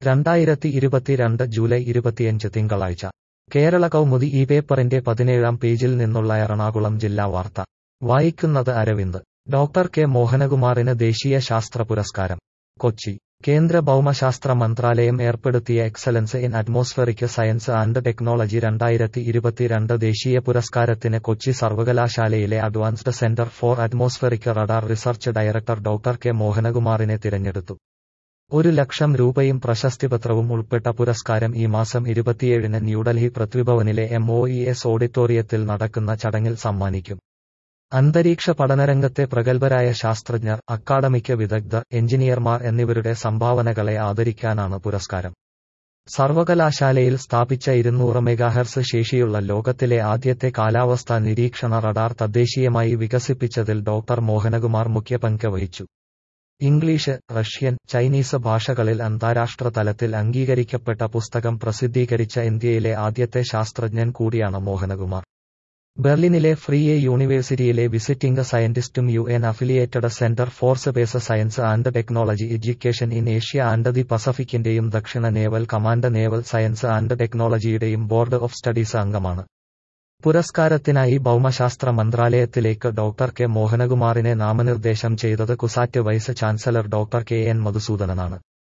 രണ്ടായിരത്തി ഇരുപത്തിരണ്ട് ജൂലൈ ഇരുപത്തിയഞ്ച് തിങ്കളാഴ്ച കേരള കൗമുദി ഈ പേപ്പറിന്റെ പതിനേഴാം പേജിൽ നിന്നുള്ള എറണാകുളം ജില്ലാ വാർത്ത വായിക്കുന്നത് അരവിന്ദ് ഡോക്ടർ കെ മോഹനകുമാറിന് ദേശീയ ശാസ്ത്ര പുരസ്കാരം കൊച്ചി കേന്ദ്ര ഭൗമശാസ്ത്ര മന്ത്രാലയം ഏർപ്പെടുത്തിയ excellence in atmospheric science and technology രണ്ടായിരത്തി ഇരുപത്തിരണ്ട് ദേശീയ പുരസ്കാരത്തിന് കൊച്ചി സർവകലാശാലയിലെ advanced centre for atmospheric radar research director doctor K മോഹനകുമാറിനെ തിരഞ്ഞെടുത്തു ഒരു ലക്ഷം രൂപയും പ്രശസ്തിപത്രവും ഉൾപ്പെട്ട പുരസ്കാരം ഈ മാസം ഇരുപത്തിയേഴിന് ന്യൂഡൽഹി പൃഥ്വിഭവനിലെ എം ഒ ഇ എസ് ഓഡിറ്റോറിയത്തിൽ നടക്കുന്ന ചടങ്ങിൽ സമ്മാനിക്കും അന്തരീക്ഷ പഠനരംഗത്തെ പ്രഗത്ഭരായ ശാസ്ത്രജ്ഞർ അക്കാഡമിക് വിദഗ്ധർ എഞ്ചിനീയർമാർ എന്നിവരുടെ സംഭാവനകളെ ആദരിക്കാനാണ് പുരസ്കാരം സർവകലാശാലയിൽ സ്ഥാപിച്ച ഇരുന്നൂറ് മെഗാഹെർസ് ശേഷിയുള്ള ലോകത്തിലെ ആദ്യത്തെ കാലാവസ്ഥാ നിരീക്ഷണ റഡാർ തദ്ദേശീയമായി വികസിപ്പിച്ചതിൽ ഡോക്ടർ മോഹനകുമാർ മുഖ്യ പങ്ക് വഹിച്ചു ഇംഗ്ലീഷ് റഷ്യൻ ചൈനീസ് ഭാഷകളിൽ അന്താരാഷ്ട്ര തലത്തിൽ അംഗീകരിക്കപ്പെട്ട പുസ്തകം പ്രസിദ്ധീകരിച്ച ഇന്ത്യയിലെ ആദ്യത്തെ ശാസ്ത്രജ്ഞൻ കൂടിയാണ് മോഹനകുമാർ ബെർലിനിലെ ഫ്രീ എ യൂണിവേഴ്സിറ്റിയിലെ വിസിറ്റിംഗ് സയന്റിസ്റ്റും U N affiliated centre for space science and technology education in Asia and the പസഫിക്കിന്റെയും ദക്ഷിണ naval command naval science and ടെക്നോളജിയുടെയും ബോർഡ് ഓഫ് സ്റ്റഡീസ് അംഗമാണ് പുരസ്കാരത്തിനായി ഭൗമശാസ്ത്ര മന്ത്രാലയത്തിലേക്ക് ഡോക്ടർ കെ മോഹനകുമാറിനെ നാമനിർദ്ദേശം ചെയ്തത് CUSAT vice chancellor doctor K N മധുസൂദനനാണ്